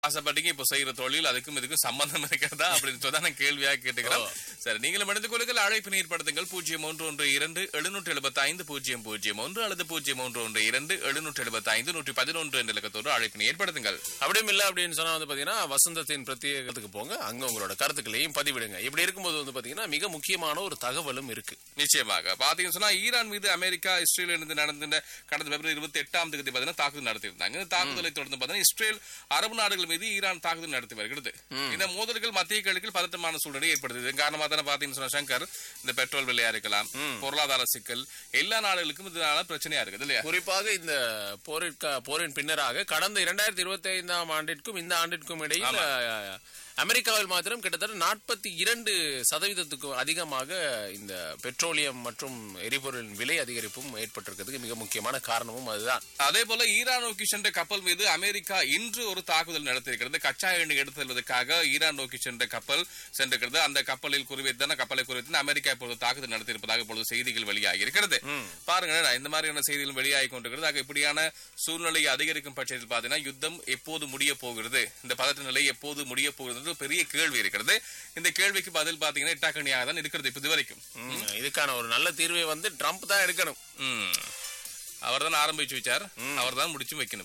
ஆசைப்பட்டீங்க இப்போ செய்யற தொழில் அதுக்கும் இதுக்கும் சம்பந்தம் இருக்கிறதா அப்படின்னு சொல்லி நான் கேள்வியாக கேட்டுக்கிறோம் சரி நீங்களும் இணைந்து கொள்ளுங்கள் அழைப்பு ஏற்படுத்துங்கள் பூஜ்ஜியம் ஒன்று ஒன்று இரண்டு எழுநூற்று எழுபத்தி ஐந்து பூஜ்ஜியம் பூஜ்ஜியம் ஒன்று அல்லது பூஜ்ஜியம் ஒன்று ஒன்று இரண்டு எழுநூற்று எழுபத்தி ஐந்து நூற்றி பதினொன்று என்ற இலக்கத்தோடு அழைப்பினை ஏற்படுத்துங்கள் அப்படியும் இல்ல அப்படின்னு சொன்னா வந்து பாத்தீங்கன்னா வசந்தத்தின் பிரத்யேகத்துக்கு போங்க அங்க உங்களோட கருத்துக்களையும் பதிவிடுங்க இப்படி இருக்கும்போது வந்து பாத்தீங்கன்னா மிக முக்கியமான ஒரு தகவலும் இருக்கு நிச்சயமாக பாத்தீங்கன்னு சொன்னா ஈரான் மீது அமெரிக்கா இஸ்ரேல் இருந்து நடந்த கடந்த பிப்ரவரி இருபத்தி எட்டாம் தேதி பாத்தீங்கன்னா தாக்குதல் நடத்தியிருந்தாங்க இந்த தாக்குதலை தொடர்ந்து பாத்தீங்கன்னா இஸ்ரேல் அரபு நாடுகள் மீது ஈரான் தாக்குதல் நடத்தி வருகிறது இந்த மோதல்கள் மத்திய கிழக்கில் பதட்டமான சூழ்நிலை ஏற்படுது இதன் காரணமா தானே பாத்தீங்கன்னு சொன்னா சங்கர் இந்த பெட்ரோல் விலையா இருக்கலாம் பொருளாதார சிக்கல் எல்லா நாடுகளுக்கும் இதனால பிரச்சனையா இருக்குது இல்லையா குறிப்பாக இந்த போரிற்க போரின் பின்னராக கடந்த இரண்டாயிரத்தி இருபத்தி ஐந்தாம் ஆண்டிற்கும் இந்த ஆண்டிற்கும் இடையில் அஹ், அமெரிக்காவில் மாத்திரம் கிட்டத்தட்ட நாற்பத்தி இரண்டு சதவீதத்துக்கும் அதிகமாக இந்த பெட்ரோலியம் மற்றும் எரிபொருளின் விலை அதிகரிப்பும் ஏற்பட்டிருக்கிறதுக்கு மிக முக்கியமான காரணமும் அதுதான் அதே போல ஈரான் நோக்கி சென்ற கப்பல் மீது அமெரிக்கா இன்று ஒரு தாக்குதல் நடத்தியிருக்கிறது கச்சா எண்ணெய் எடுத்து செல்வதற்காக ஈரான் நோக்கி சென்ற கப்பல் சென்றிருக்கிறது அந்த கப்பலில் குறிவைத்தான கப்பலை குறிவைத்து அமெரிக்கா இப்பொழுது தாக்குதல் நடத்தியிருப்பதாக இப்பொழுது செய்திகள் வெளியாகி இருக்கிறது பாருங்க இந்த மாதிரியான செய்திகள் வெளியாகி கொண்டிருக்கிறது ஆக இப்படியான சூழ்நிலை அதிகரிக்கும் பட்சத்தில் பாத்தீங்கன்னா யுத்தம் எப்போது முடிய போகிறது இந்த பதட்ட நிலை எப்போது முடிய போகிறது என்று ஒரு பெரிய கேள்வி இருக்கிறது இந்த கேள்விக்கு பதில் பாத்தீங்கன்னா இட்டாக்கணியாக தான் இருக்கிறது இப்ப இது வரைக்கும் ம், இதுக்கான ஒரு நல்ல தீர்வை வந்து ட்ரம்ப் தான் எடுக்கணும் அவர் தான் ஆரம்பிச்சு வச்சார் அவர் தான் முடிச்சு வைக்கணும்